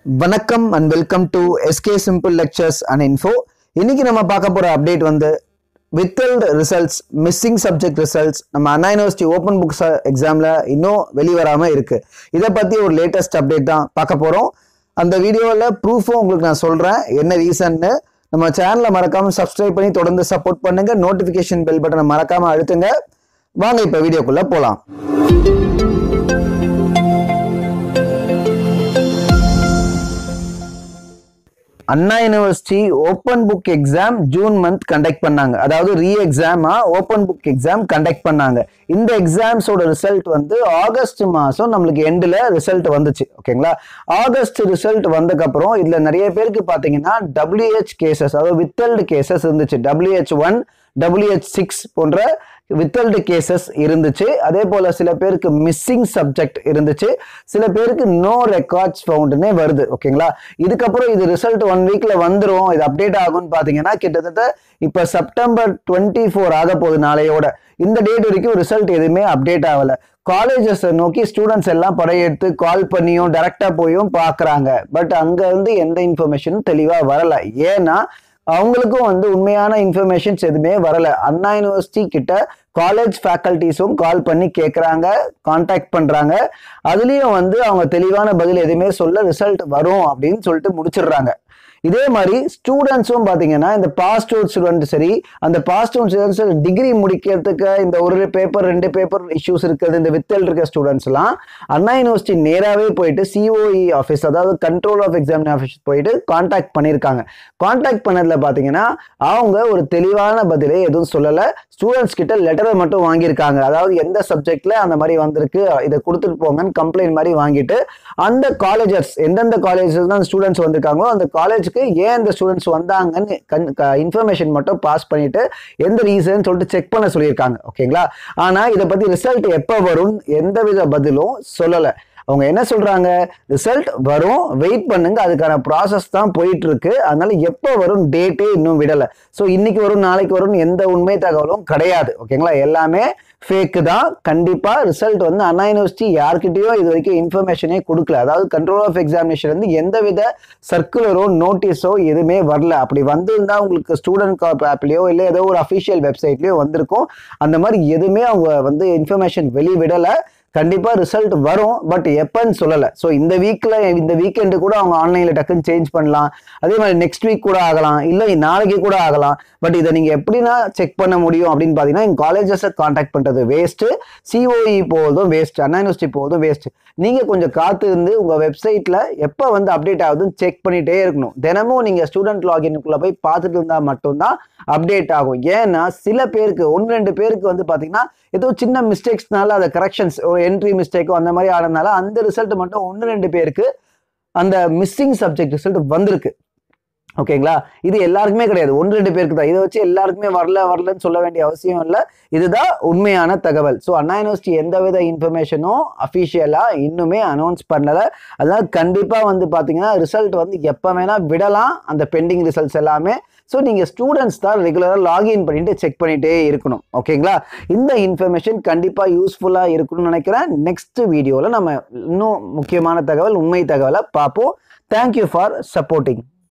வணக்கம் and welcome to S K simple lectures and info இன்னைக்கு நம்ம பார்க்க போற அப்டேட் வந்து withheld results missing subject results நம்ம அண்ணா யூனிவர்சிட்டி ஓப்பன் புக்ஸ் எக்ஸாம்ல இன்னும் வெளிவராம இருக்கு இதை பத்தி ஒரு லேட்டஸ்ட் அப்டேட் தான் பார்க்க போறோம் அந்த வீடியோவில் ப்ரூஃபும் உங்களுக்கு நான் சொல்றேன் என்ன ரீசன்னு நம்ம சேனலை மறக்காம சப்ஸ்கிரைப் பண்ணி தொடர்ந்து சப்போர்ட் பண்ணுங்க நோட்டிஃபிகேஷன் பெல் பட்டனை மறக்காம அழுத்துங்க வாங்க இப்போ வீடியோக்குள்ள போலாம் Anna university open book exam June month conduct பண்ணாங்க அதாவது ரீ எக்ஸாமா ஓப்பன் புக் எக்ஸாம் கண்டக்ட் பண்ணாங்க இந்த எக்ஸாம்ஸோட ரிசல்ட் வந்து ஆகஸ்ட் மாதம் நம்மளுக்கு எண்டில் ரிசல்ட் வந்துச்சு ஓகேங்களா ஆகஸ்ட் ரிசல்ட் வந்ததுக்கப்புறம் இதில் நிறைய பேருக்கு பார்த்தீங்கன்னா டபிள்யூஹெச் கேசஸ் அதாவது வித்தல்டு கேசஸ் இருந்துச்சு டபிள்யூஹெச் ஒன் டபிள்யூஹெச் சிக்ஸ் போன்ற வித்தல்டு கேசஸ் இருந்துச்சு அதே போல சில பேருக்கு மிஸ்ஸிங் சப்ஜெக்ட் இருந்துச்சு சில பேருக்கு நோ ரெக்கார்ட்ஸ் ஃபவுண்டுன்னே வருது ஓகேங்களா இதுக்கப்புறம் இது ரிசல்ட் ஒன் வீக்ல வந்துடும் இது அப்டேட் ஆகும்னு பார்த்தீங்கன்னா கிட்டத்தட்ட இப்போ செப்டம்பர் டுவெண்ட்டி ஃபோர் ஆக போகுது நாளையோட இந்த டேட் வரைக்கும் ரிசல்ட் எதுவுமே அப்டேட் ஆகல காலேஜஸ் நோக்கி ஸ்டூடெண்ட்ஸ் எல்லாம் படையெடுத்து கால் பண்ணியும் டைரக்டா போயும் பார்க்குறாங்க பட் அங்க இருந்து எந்த இன்ஃபர்மேஷனும் தெளிவா வரல ஏன்னா அவங்களுக்கும் வந்து உண்மையான இன்ஃபர்மேஷன்ஸ் எதுவுமே வரல அண்ணா யூனிவர்சிட்டி கிட்ட காலேஜ் ஃபேக்கல்டிஸும் கால் பண்ணி கேட்குறாங்க காண்டாக்ட் பண்ணுறாங்க அதுலேயும் வந்து அவங்க தெளிவான பதில் எதுவுமே சொல்ல ரிசல்ட் வரும் அப்படின்னு சொல்லிட்டு முடிச்சிடுறாங்க இதே மாதிரி ஸ்டூடெண்ட்ஸும் பார்த்தீங்கன்னா இந்த பாஸ்ட் அவுட் ஸ்டூடெண்ட் சரி அந்த பாஸ்ட் அவுட் ஸ்டூடெண்ட்ஸ் டிகிரி முடிக்கிறதுக்கு இந்த ஒரு பேப்பர் ரெண்டு பேப்பர் இஷ்யூஸ் இருக்கிறது இந்த வித்தல் இருக்க ஸ்டூடெண்ட்ஸ்லாம் அண்ணா யூனிவர்சிட்டி நேராகவே போயிட்டு சிஓஇ ஆஃபீஸ் அதாவது கண்ட்ரோல் ஆஃப் எக்ஸாமின் ஆஃபீஸ் போயிட்டு காண்டாக்ட் பண்ணியிருக்காங்க காண்டாக்ட் பண்ணதில் பார்த்தீங்கன்னா அவங்க ஒரு தெளிவான பதிலே எதுவும் சொல்லலை ஸ்டூடெண்ட்ஸ் கிட்ட லெட்டரை மட்டும் வாங்கியிருக்காங்க அதாவது எந்த சப்ஜெக்ட்ல அந்த மாதிரி வந்திருக்கு இதை கொடுத்துட்டு போங்கன்னு கம்ப்ளைண்ட் மாதிரி வாங்கிட்டு அந்த காலேஜஸ் எந்தெந்த காலேஜஸ் தான் ஸ்டூடெண்ட்ஸ் வந்திருக்காங்களோ அந்த காலேஜுக்கு ஏன் இந்த ஸ்டூடெண்ட்ஸ் வந்தாங்கன்னு இன்ஃபர்மேஷன் மட்டும் பாஸ் பண்ணிட்டு எந்த ரீசன் சொல்லிட்டு செக் பண்ண சொல்லியிருக்காங்க ஓகேங்களா ஆனா இதை பத்தி ரிசல்ட் எப்போ வரும் எந்தவித பதிலும் சொல்லலை அவங்க என்ன சொல்றாங்க ரிசல்ட் வரும் வெயிட் பண்ணுங்க அதுக்கான ப்ராசஸ் தான் போயிட்டு இருக்கு அதனால எப்போ வரும் டேட்டே இன்னும் விடலை ஸோ இன்னைக்கு வரும் நாளைக்கு வரும் எந்த உண்மை தகவலும் கிடையாது ஓகேங்களா எல்லாமே ஃபேக்கு தான் கண்டிப்பா ரிசல்ட் வந்து அண்ணா யூனிவர்சிட்டி யார்கிட்டயும் இது வரைக்கும் இன்ஃபர்மேஷனே கொடுக்கல அதாவது கண்ட்ரோல் ஆஃப் எக்ஸாமினேஷன் வந்து எந்தவித சர்க்குலரோ நோட்டீஸோ எதுவுமே வரல அப்படி வந்திருந்தா உங்களுக்கு ஸ்டூடெண்ட் ஆப்லயோ இல்லை ஏதோ ஒரு அஃபிஷியல் வெப்சைட்லயோ வந்திருக்கும் அந்த மாதிரி எதுவுமே அவங்க வந்து இன்ஃபர்மேஷன் வெளிவிடலை கண்டிப்பா ரிசல்ட் வரும் பட் எப்பன்னு சொல்லலை ஸோ இந்த வீக்ல இந்த வீக்கெண்டு கூட அவங்க ஆன்லைன்ல டக்குன்னு சேஞ்ச் பண்ணலாம் அதே மாதிரி நெக்ஸ்ட் வீக் கூட ஆகலாம் இல்லை நாளைக்கு கூட ஆகலாம் பட் இதை நீங்க எப்படின்னா செக் பண்ண முடியும் அப்படின்னு பார்த்தீங்கன்னா எங்க காலேஜஸை காண்டாக்ட் பண்றது வேஸ்ட் சிஓஇ போவதும் வேஸ்ட் அண்ணா யூனிவர்சிட்டி போவதும் வேஸ்ட் நீங்க கொஞ்சம் காத்து இருந்து உங்க வெப்சைட்ல எப்போ வந்து அப்டேட் ஆகுதுன்னு செக் பண்ணிட்டே இருக்கணும் தினமும் நீங்க ஸ்டூடெண்ட் லாகின்குள்ள போய் பார்த்துட்டு இருந்தா மட்டும்தான் அப்டேட் ஆகும் ஏன்னா சில பேருக்கு ஒன்று ரெண்டு பேருக்கு வந்து பார்த்தீங்கன்னா ஏதோ சின்ன மிஸ்டேக்ஸ்னால அதை கரெக்ஷன்ஸ் ஒரு என்ட்ரி மிஸ்டேக்கோ அந்த மாதிரி ஆனதுனால அந்த ரிசல்ட் மட்டும் ஒன்று ரெண்டு பேருக்கு அந்த மிஸ்ஸிங் சப்ஜெக்ட் ரிசல்ட் வந்திருக்கு ஓகேங்களா இது எல்லாருக்குமே கிடையாது ஒன்று ரெண்டு பேருக்கு தான் இதை வச்சு எல்லாருக்குமே வரல வரலன்னு சொல்ல வேண்டிய அவசியம் இல்லை இதுதான் உண்மையான தகவல் ஸோ அண்ணா யூனிவர்சிட்டி எந்தவித இன்ஃபர்மேஷனும் அஃபிஷியலாக இன்னுமே அனௌன்ஸ் பண்ணலை அதனால கண்டிப்பாக வந்து பார்த்தீங்கன்னா ரிசல்ட் வந்து எப்போ வேணால் விடலாம் அந்த பெண்டிங் ரிசல்ட்ஸ் எல்லாமே ஸோ நீங்கள் ஸ்டூடெண்ட்ஸ் தான் ரெகுலராக லாகின் பண்ணிட்டு செக் பண்ணிகிட்டே இருக்கணும் ஓகேங்களா இந்த இன்ஃபர்மேஷன் கண்டிப்பாக யூஸ்ஃபுல்லாக இருக்கணும்னு நினைக்கிறேன் நெக்ஸ்ட் வீடியோவில் நம்ம இன்னும் முக்கியமான தகவல் உண்மை தகவலை பார்ப்போம் தேங்க்யூ ஃபார் சப்போர்ட்டிங்